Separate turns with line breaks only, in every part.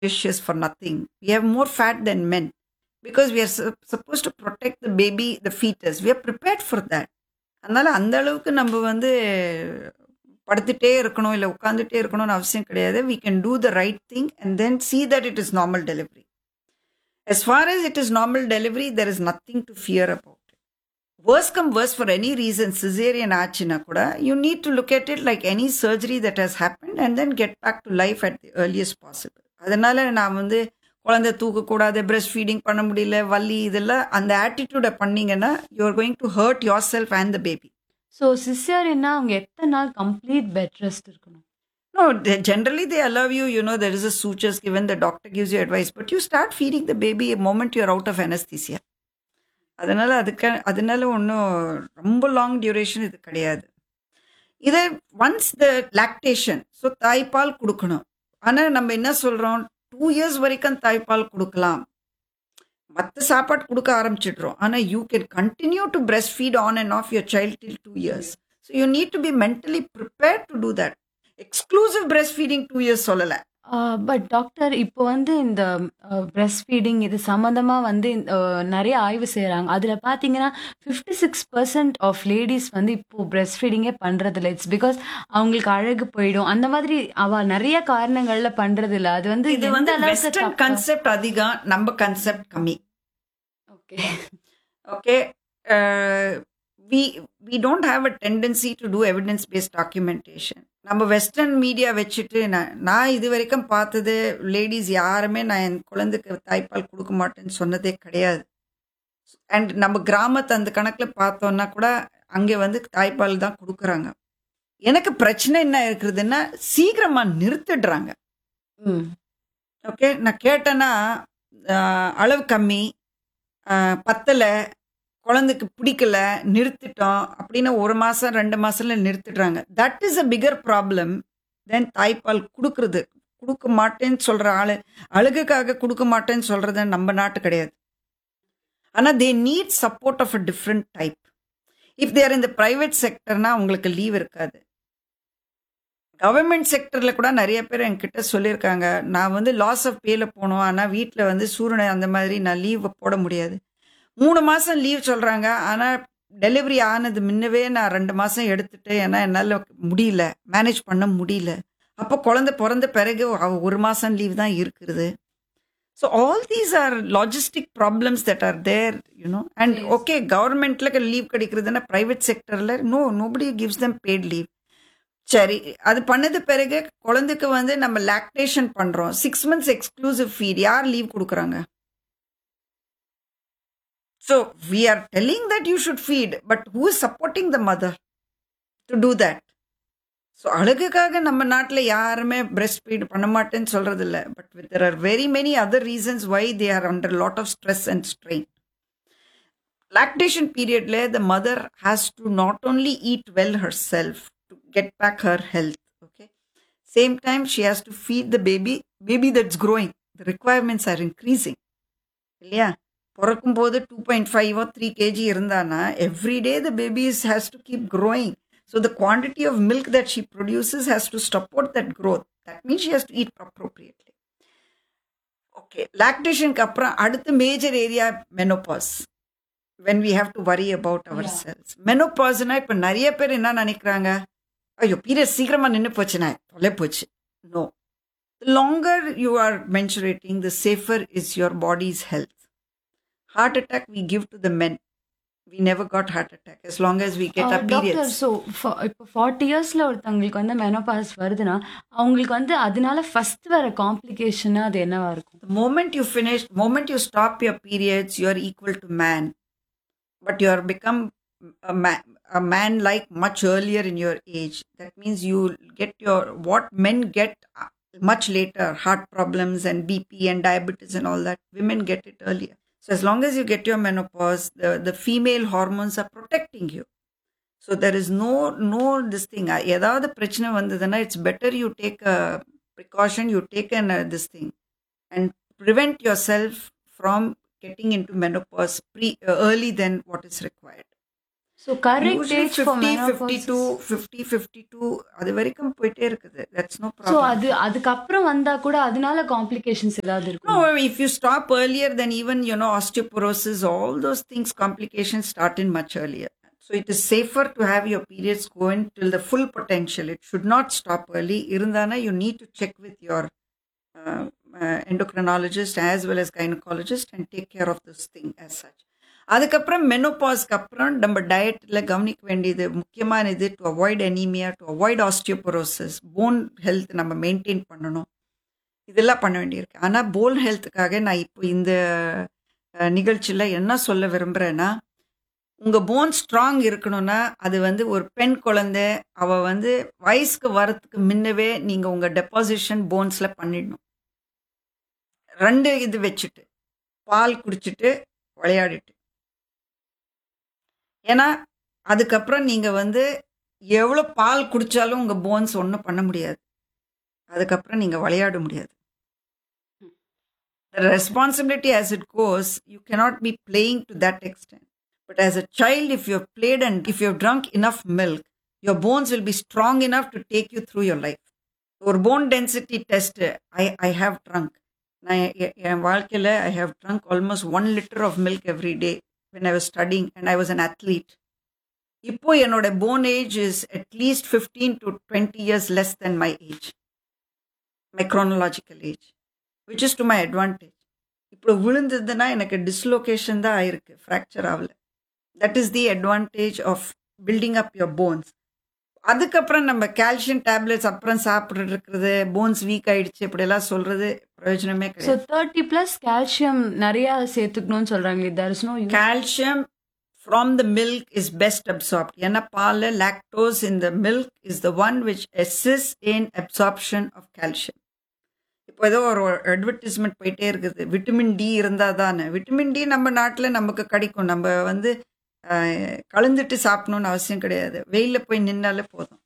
nutritious for nothing. We have more fat than men because we are sup- supposed to protect the baby, the fetus. We are prepared for that. அதனால அந்த அளவுக்கு நம்ம வந்து படுத்துட்டே இருக்கணும் இல்லை உட்காந்துட்டே இருக்கணும்னு அவசியம் கிடையாது we can do the right thing and then see that it is normal delivery as far as it is normal delivery there is nothing to fear about it worst come worst for any reason cesarean ஆச்சுன்னா கூட you need to look at it like any surgery that has happened and then get back to life at the earliest possible அதனால நான் வந்து குழந்தை தூக்கக்கூடாது breast feeding பண்ண முடியல வலி இதெல்லாம் அந்த ஆட்டிடியூடை பண்ணீங்கன்னா you are going to hurt your self and the baby
so சிசேரியன்னா அவங்க எத்தனை நாள் கம்ப்ளீட் பெட் ரெஸ்ட் இருக்கணும்
No, they, generally they allow you, you know, there is a sutures given, the doctor gives you advice, but you start feeding the baby a moment you're out of anesthesia. அதனால அதுக்கு அதனால ஒன்றும் ரொம்ப long duration இது கிடையாது இதை once the lactation so தாய்ப்பால் கொடுக்கணும் ஆனால் நம்ம என்ன சொல்கிறோம் டூ இயர்ஸ் வரைக்கும் தாய்ப்பால் கொடுக்கலாம் மற்ற சாப்பாடு கொடுக்க ஆரம்பிச்சிடுறோம் ஆனால் you can continue to breast feed on and off your child till two years so you need to be mentally prepare to do that exclusive breast feeding two years சொல்லலை
but doctor இப்போ வந்து இந்த breast feeding இது சம்மந்தமா வந்து அஹ், நிறைய ஆய்வு செய்கிறாங்க அதில் பார்த்தீங்கன்னா fifty six percent of ladies வந்து இப்போ பிரஸ்ட் ஃபீடிங்கே பண்ணுறதில்ல இட்ஸ் பிகாஸ் அவங்களுக்கு அழகு போயிடும் அந்த மாதிரி அவ நிறைய காரணங்கள்ல பண்றது இல்ல அது வந்து
இது வந்து வெஸ்டர்ன் கன்செப்ட் அதிகம் நம்ம கன்செப்ட் கம்மி
okay
okay we we don't have a tendency to do evidence based documentation நம்ம வெஸ்டர்ன் மீடியா வச்சுட்டு நான் நான் இது வரைக்கும் பார்த்தது லேடிஸ் யாருமே நான் என் குழந்தைக்கு தாய்ப்பால் கொடுக்க மாட்டேன்னு சொன்னதே கிடையாது அண்ட் நம்ம கிராமத்து அந்த கணக்கில் பார்த்தோன்னா கூட அங்கே வந்து தாய்ப்பால் தான் கொடுக்குறாங்க எனக்கு பிரச்சனை என்ன இருக்குதுன்னா சீக்கிரமாக நிறுத்திடுறாங்க
ம்
ஓகே நான் கேட்டேன்னா ஆஹ், அளவு கம்மி ஆஹ், பத்தலை குழந்தைக்கு பிடிக்கல நிறுத்திட்டோம் அப்படின்னு ஒரு மாதம் ரெண்டு மாசத்துல நிறுத்திடுறாங்க that is a bigger problem then தாய்ப்பால் கொடுக்கறது கொடுக்க மாட்டேன்னு சொல்கிற ஆள் அழுகுக்காக கொடுக்க மாட்டேன்னு சொல்கிறது நம்ம நாட்டு கிடையாது ஆனால் they need support of a different type if there இந்த ப்ரைவேட் செக்டர்னா உங்களுக்கு லீவ் இருக்காது கவர்மெண்ட் செக்டரில் கூட நிறைய பேர் என்கிட்ட சொல்லியிருக்காங்க நான் வந்து லாஸ் ஆஃப் பேல போகணும் ஆனால் வீட்டில் வந்து சூழ்நிலை அந்த மாதிரி நான் லீவ் போட முடியாது மூணு மாதம் லீவ் சொல்கிறாங்க ஆனால் டெலிவரி ஆனது முன்னவே நான் ரெண்டு மாதம் எடுத்துட்டு ஏன்னா என்னால் முடியல மேனேஜ் பண்ண முடியல அப்போ குழந்தை பிறந்த பிறகு அவ ஒரு மாதம் லீவ் தான் இருக்குது so all these are logistic problems that are there you know and
Yes.
Okay கவர்மெண்ட்ல லீவ் கிடைக்கிறதுனா ப்ரைவேட் செக்டரில் no nobody gives them paid leave சரி அது பண்ணது பிறகு குழந்தைக்கு வந்து நம்ம லாக்டேஷன் பண்றோம் சிக்ஸ் மந்த்ஸ் எக்ஸ்க்ளூசிவ் ஃபீட் யார் லீவ் கொடுக்குறாங்க so we are telling that you should feed but who is supporting the mother to do that so அழகுக்காக நம்ம நாட்டில் யாருமே பிரஸ்ட் ஃபீட் பண்ண மாட்டேன்னு சொல்றது இல்லை but there are very many other reasons why they are under lot of stress and strain lactation period the mother has to not only eat well herself to get back her health okay same time she has to feed the baby baby that's growing the requirements are increasing இல்லையா பிறக்கும் போது two point ஃபைவோ three KG இருந்தானா every day the babies has to keep growing so the quantity of milk that she produces has to support that growth that means she has to eat appropriately okay லாக்டேஷனுக்கு அப்புறம் அடுத்த major area menopause when we have to worry about ourselves மெனோபாஸ்னா இப்போ நிறைய பேர் என்ன நினைக்கிறாங்க ஐயோ பீரியட் சீக்கிரமா நின்று போச்சுனா தொலை போச்சு no longer you are menstruating the safer is your bodies health heart attack we give to the men we never got heart attack as long as we get our
doctor
periods
so இப்போ forty இயர்ஸ்ல ஒருத்தவங்களுக்கு வந்து menopause வருதுன்னா அவங்களுக்கு வந்து அதனால first வர complication அது என்னவா இருக்கும்
the moment you finish moment you stop your periods you are equal to man but you are become a man, a man like much earlier in your age that means you get your what men get uh, much later heart problems and bp and diabetes and all that women get it earlier so as long as you get your menopause the, the female hormones are protecting you so there is no no this thing uh, ஏதாவது பிரச்சனை வந்ததுன்னா it's better you take a precaution you take an uh, this thing and prevent yourself from getting into menopause pre uh, early than what is required
so correct
usually
age for
fifty fifty two fifty fifty two அது வரைக்கும் போயிட்டே இருக்குது that's no
so
problem
அது அதுக்கப்புறம் வந்தா கூட அதனால complications ஏதாவது
No,
இருக்கும்
if you stop earlier, then even, you know, osteoporosis, all those things, complications start in much earlier. So it is safer to have your periods going till the full potential. It should not stop early. Irundana, you need to check with your uh, uh, endocrinologist as well as gynecologist and take care of this thing as such. அதுக்கப்புறம் மெனோபாஸ்க்கு அப்புறம் நம்ம டயட்டில் கவனிக்க வேண்டியது முக்கியமான இது to avoid anaemia to avoid osteoporosis bone health நம்ம maintain பண்ணணும் இதெல்லாம் பண்ண வேண்டியிருக்கு ஆனால் போன் ஹெல்த்துக்காக நான் இப்போ இந்த நிகழ்ச்சியில் என்ன சொல்ல விரும்புகிறேன்னா உங்கள் போன் ஸ்ட்ராங் இருக்கணும்னா அது வந்து ஒரு பெண் குழந்தை அவள் வந்து வயசுக்கு வரத்துக்கு முன்னவே நீங்கள் உங்கள் டெபாசிஷன் போன்ஸில் பண்ணிடணும் ரெண்டு இது வச்சுட்டு பால் குடிச்சிட்டு விளையாடிட்டு ஏன்னா அதுக்கப்புறம் நீங்கள் வந்து எவ்வளோ பால் குடித்தாலும் உங்கள் போன்ஸ் ஒன்றும் பண்ண முடியாது அதுக்கப்புறம் நீங்கள் விளையாட முடியாது the responsibility as it goes, you cannot be playing to that extent. But as a child, if you've played and if you've drunk enough milk, your bones will be strong enough to take you through your life. ஒரு bone density test I I have drunk நான் எ- என் வாழ்க்கையில் I have drunk almost one litre of milk every day when I was studying and I was an athlete இப்போ என்னோட bone age is at least fifteen to twenty years less then my age my chronological age which is to my advantage இப்போ விழுந்ததுன்னா எனக்கு dislocation தான் ஆயிருக்கு fracture ஆகல that is the advantage of building up your bones அதுக்கப்புறம் நம்ம calcium tablets அப்புறம் சாப்பிட்டு இருக்கிறது போன்ஸ் வீக் ஆயிடுச்சு இப்படியெல்லாம் சொல்றது பிரயோஜனமே
ஸோ
கிடையாது
தேர்ட்டி ப்ளஸ் கால்சியம் நிறைய சேர்த்துக்கணும்னு சொல்றாங்க there is no
calcium from the milk is best absorbed ஏன்னா பால் lactose in the milk is the one which eases in absorption of calcium இப்போ ஏதோ ஒரு அட்வர்டைஸ்மெண்ட் போயிட்டே இருக்குது விட்டமின் டி இருந்தால் தானே விட்டமின் டி நம்ம நாட்டில் நமக்கு கிடைக்கும் நம்ம வந்து அஹ், கலந்துட்டு சாப்பிடணும்னு அவசியம் கிடையாது வெயிலில் போய் நின்னாலே போதும்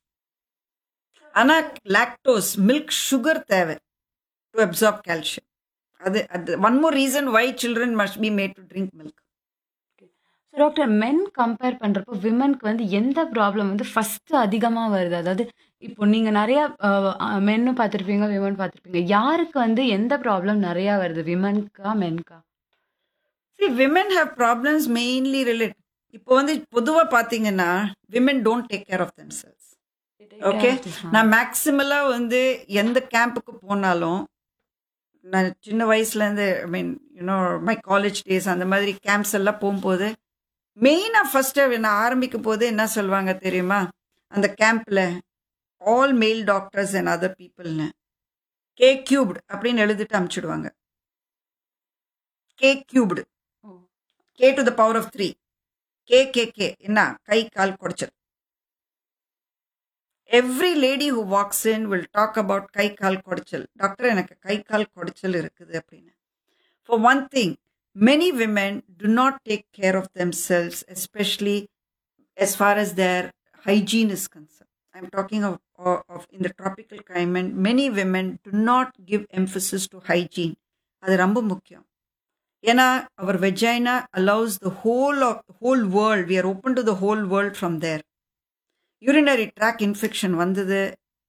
ஆனால் லாக்டோஸ் மில்க் சுகர் தேவை டு அப்சார்ப் கால்சியம் அது அது one more reason why children must be made to drink milk
so doctor men compare பண்றப்போ விமனுக்கு வந்து எந்த ப்ராப்ளம் வந்து ஃபர்ஸ்ட் அதிகமா வருது அதாவது இப்போ நீங்க நிறைய மென்னும் பார்த்துருப்பீங்க விமன் பார்த்துருப்பீங்க யாருக்கு வந்து எந்த ப்ராப்ளம் நிறைய வருது விமன்கா மென்கா
See, women have problems mainly related. இப்போ வந்து பொதுவாக பார்த்தீங்கன்னா women don't take care of themselves okay நான் மேக்ஸிமலாக வந்து எந்த கேம்புக்கு போனாலும் நான் சின்ன வயசுலேருந்து I mean you know my college days அந்த மாதிரி கேம்ப்ஸ் எல்லாம் போகும்போது மெயினாக ஃபஸ்ட்டு நான் ஆரம்பிக்கும் போது என்ன சொல்லுவாங்க தெரியுமா அந்த கேம்பில் all male doctors and other பீப்புள்னு கே கியூப்டு அப்படின்னு எழுதிட்டு அமுச்சிடுவாங்க K cubed K to the power of three K K K என்ன கை கால் குடைச்சல் every lady who walks in will talk about கை கால் குடைச்சல் டாக்டர் எனக்கு கை கால் குடைச்சல் இருக்குது அப்படின்னு for one thing many women to not take care of themselves especially as far as their hygiene is concerned. I'm talking of, of, of in the tropical climate, many women do not give emphasis to hygiene. அது ரொம்ப முக்கியம் ஏன்னா our vagina allows the whole of whole world we are open to the whole world from there urinary tract infection வந்தது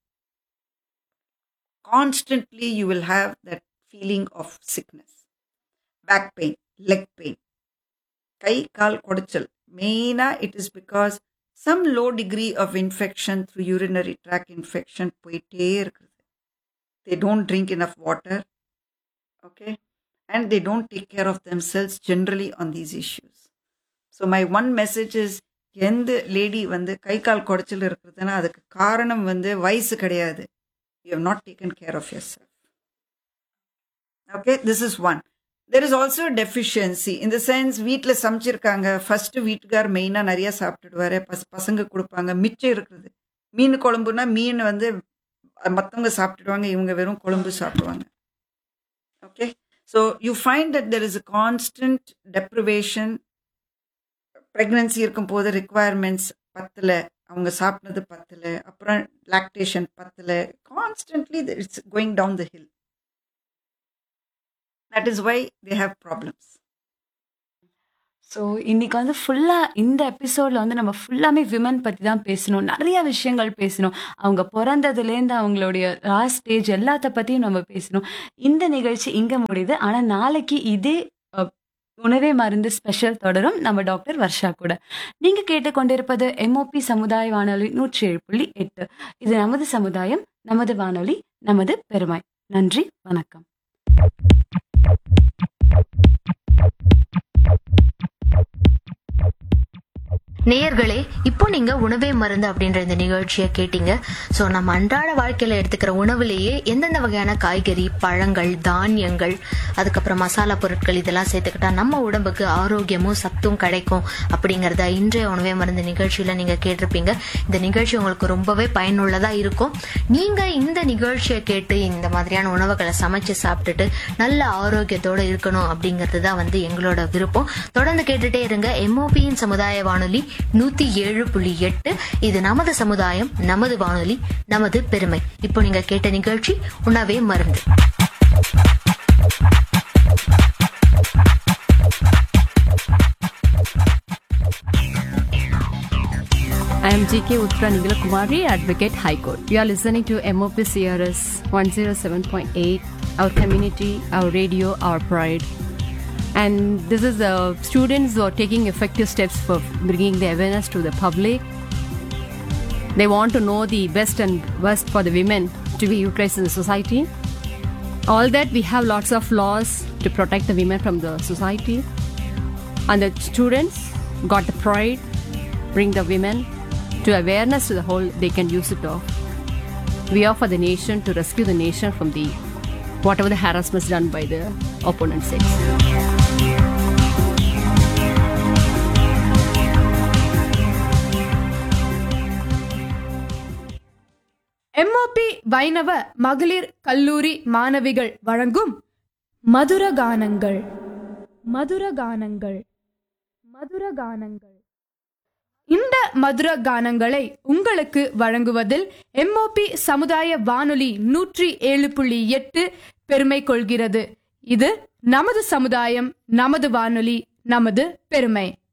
constantly you will have that feeling of sickness back pain leg pain கை கால் குடைச்சல் மெயினாக it is because some low degree of infection through urinary tract infection போயிட்டே இருக்குது they don't drink enough water okay and they don't take care of themselves generally on these issues so my one message is எந்த lady வந்து கை கால் குடைச்சல் இருக்கிறதுனா அதுக்கு காரணம் வந்து வயசு கிடையாது you have not taken care of your self okay this is one there is also deficiency இந்த சென்ஸ் வீட்டில் சமைச்சிருக்காங்க ஃபர்ஸ்ட் வீட்டுக்கார் மெயினாக நிறைய சாப்பிட்டுடுவாரு பஸ் பசங்க கொடுப்பாங்க மிச்சம் இருக்கிறது மீன் குழம்புனா மீன் வந்து மற்றவங்க சாப்பிட்டுடுவாங்க இவங்க வெறும் குழம்பு சாப்பிடுவாங்க okay so you find that there is a constant deprivation pregnancy இருக்கும் போது requirements பத்தல அவங்க சாப்பிட்டது பத்தல அப்புறம் லாக்டேஷன் பத்தல constantly it's going down the hill that is why they have problems
so இன்னைக்கு வந்து ஃபுல்லாக இந்த எபிசோடில் வந்து நம்ம ஃபுல்லாமே விமன் பற்றி தான் பேசணும் நிறைய விஷயங்கள் பேசணும் அவங்க பிறந்ததுலேருந்து அவங்களுடைய லாஸ்ட் ஸ்டேஜ் எல்லாத்த பற்றியும் நம்ம பேசணும் இந்த நிகழ்ச்சி இங்கே முடியுது ஆனால் நாளைக்கு இதே அஹ், உணவே மருந்து ஸ்பெஷல் தொடரும் நம்ம டாக்டர் வர்ஷா கூட நீங்கள் கேட்டுக்கொண்டிருப்பது எம்ஓபி சமுதாய வானொலி நூற்றி ஏழு புள்ளி எட்டு இது நமது சமுதாயம் நமது வானொலி நமது பெருமை நன்றி வணக்கம்
நேயர்களே இப்போ நீங்க உணவே மருந்து அப்படின்ற இந்த நிகழ்ச்சியை கேட்டீங்க சோ நம்ம அன்றாட வாழ்க்கையில எடுத்துக்கிற உணவுலேயே எந்தெந்த வகையான காய்கறி பழங்கள் தானியங்கள் அதுக்கப்புறம் மசாலா பொருட்கள் இதெல்லாம் சேர்த்துக்கிட்டா நம்ம உடம்புக்கு ஆரோக்கியமும் சத்தும் கிடைக்கும் அப்படிங்கறத இன்றைய உணவே மருந்து நிகழ்ச்சியில நீங்க கேட்டிருப்பீங்க இந்த நிகழ்ச்சி உங்களுக்கு ரொம்பவே பயனுள்ளதா இருக்கும் நீங்க இந்த நிகழ்ச்சியை கேட்டு இந்த மாதிரியான உணவுகளை சமைச்சு சாப்பிட்டுட்டு நல்ல ஆரோக்கியத்தோட இருக்கணும் அப்படிங்கிறது தான் வந்து எங்களோட விருப்பம் தொடர்ந்து கேட்டுட்டே இருங்க எம்ஓபியின் சமுதாய வானொலி நூத்தி ஏழு புள்ளி எட்டு இது நமது சமுதாயம் நமது வானொலி நமது பெருமை இப்போ நீங்க கேட்ட நிகழ்ச்சி உணவே மருந்து
I am GK Uttara Nigala Kumari, Advocate High Court. You are listening to MOP CRS 107.8, our community, our radio, our pride. And this is the students who are taking effective steps for bringing the awareness to the public. They want to know the best and worst for the women to be utilized in the society. All that we have lots of laws to protect the women from the society. And the students got the pride, bring the women to awareness to the whole, they can use it off. We are for the nation to rescue the nation from the whatever the harassments done by the opponent sex.
MOP வைணவ மகளிர் கல்லூரி மாணவிகள் வழங்கும் மதுர கானங்கள் மதுர கானங்கள் மதுர கானங்கள் இந்த மதுர கானங்களை உங்களுக்கு வழங்குவதில் எம்ஓபி சமுதாய வானொலி நூற்றி ஏழு புள்ளி எட்டு பெருமை கொள்கிறது இது நமது சமுதாயம் நமது வானொலி நமது பெருமை